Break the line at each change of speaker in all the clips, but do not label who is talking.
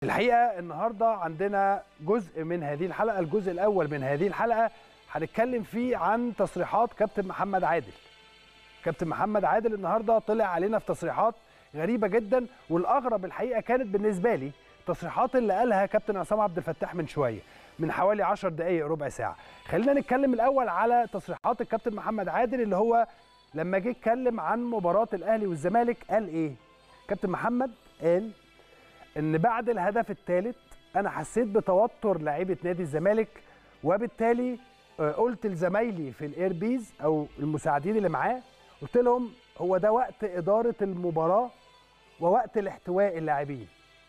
الحقيقه النهارده عندنا جزء من هذه الحلقه الجزء الاول من هذه الحلقه هنتكلم فيه عن تصريحات كابتن محمد عادل كابتن محمد عادل النهارده طلع علينا في تصريحات غريبه جدا والاغرب الحقيقه كانت بالنسبه لي التصريحات اللي قالها كابتن عصام عبد الفتاح من شويه من حوالي 10 دقائق ربع ساعه خلينا نتكلم الاول على تصريحات الكابتن محمد عادل اللي هو لما جه اتكلم عن مباراه الاهلي والزمالك قال ايه كابتن محمد قال ان بعد الهدف الثالث انا حسيت بتوتر لعيبه نادي الزمالك وبالتالي قلت لزمايلي في الايربيز او المساعدين اللي معاه قلت لهم هو ده وقت اداره المباراه ووقت الاحتواء اللاعبين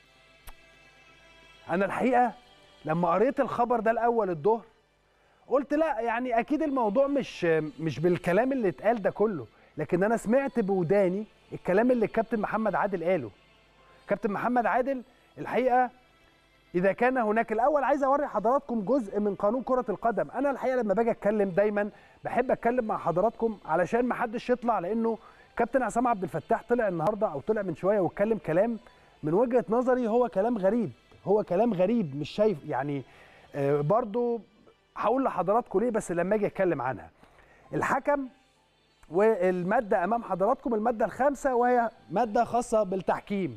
انا الحقيقه لما قريت الخبر ده الاول الظهر قلت لا يعني اكيد الموضوع مش مش بالكلام اللي اتقال ده كله لكن انا سمعت بوداني الكلام اللي الكابتن محمد عادل قاله كابتن محمد عادل الحقيقه اذا كان هناك الاول عايز اوري حضراتكم جزء من قانون كره القدم انا الحقيقه لما باجي اتكلم دايما بحب اتكلم مع حضراتكم علشان ما حدش يطلع لانه كابتن عصام عبد الفتاح طلع النهارده او طلع من شويه واتكلم كلام من وجهه نظري هو كلام غريب هو كلام غريب مش شايف يعني آه برضو هقول لحضراتكم ليه بس لما اجي اتكلم عنها الحكم والماده امام حضراتكم الماده الخامسه وهي ماده خاصه بالتحكيم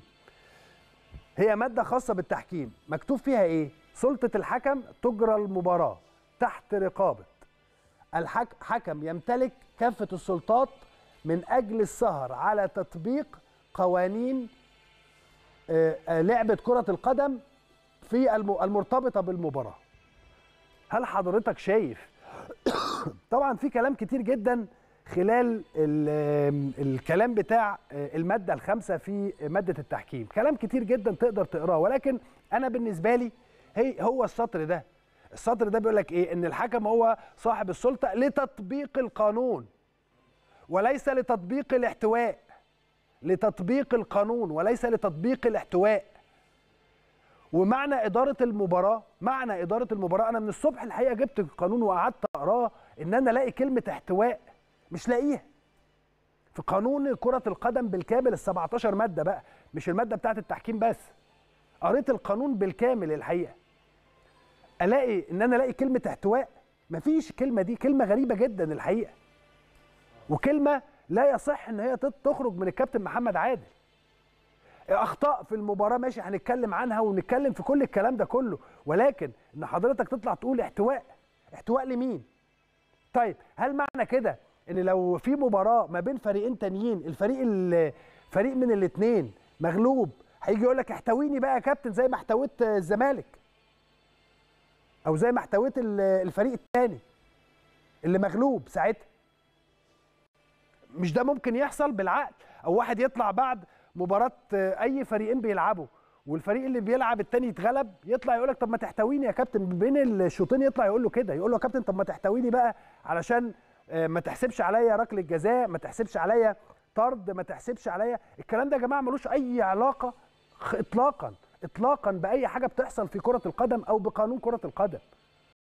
هي ماده خاصه بالتحكيم مكتوب فيها ايه سلطه الحكم تجرى المباراه تحت رقابه الحكم يمتلك كافه السلطات من اجل السهر على تطبيق قوانين لعبه كره القدم في المرتبطه بالمباراه هل حضرتك شايف طبعا في كلام كتير جدا خلال الكلام بتاع الماده الخامسه في ماده التحكيم كلام كتير جدا تقدر تقراه ولكن انا بالنسبه لي هي هو السطر ده السطر ده بيقول لك ايه ان الحكم هو صاحب السلطه لتطبيق القانون وليس لتطبيق الاحتواء لتطبيق القانون وليس لتطبيق الاحتواء ومعنى إدارة المباراة معنى إدارة المباراة أنا من الصبح الحقيقة جبت القانون وقعدت أقراه إن أنا ألاقي كلمة احتواء مش لاقيها في قانون كرة القدم بالكامل ال 17 مادة بقى مش المادة بتاعت التحكيم بس قريت القانون بالكامل الحقيقة ألاقي إن أنا ألاقي كلمة احتواء مفيش الكلمة دي كلمة غريبة جدا الحقيقة وكلمة لا يصح إن هي تخرج من الكابتن محمد عادل اخطاء في المباراه ماشي هنتكلم عنها ونتكلم في كل الكلام ده كله ولكن ان حضرتك تطلع تقول احتواء احتواء لمين طيب هل معنى كده ان لو في مباراه ما بين فريقين تانيين الفريق فريق من الاثنين مغلوب هيجي يقول لك احتويني بقى يا كابتن زي ما احتويت الزمالك او زي ما احتويت الفريق الثاني اللي مغلوب ساعتها مش ده ممكن يحصل بالعقل او واحد يطلع بعد مباراه اي فريقين بيلعبوا والفريق اللي بيلعب التاني يتغلب يطلع يقول لك طب ما تحتويني يا كابتن بين الشوطين يطلع يقول له كده يقول له يا كابتن طب ما تحتويني بقى علشان ما تحسبش عليا ركله جزاء ما تحسبش عليا طرد ما تحسبش عليا الكلام ده يا جماعه ملوش اي علاقه اطلاقا اطلاقا باي حاجه بتحصل في كره القدم او بقانون كره القدم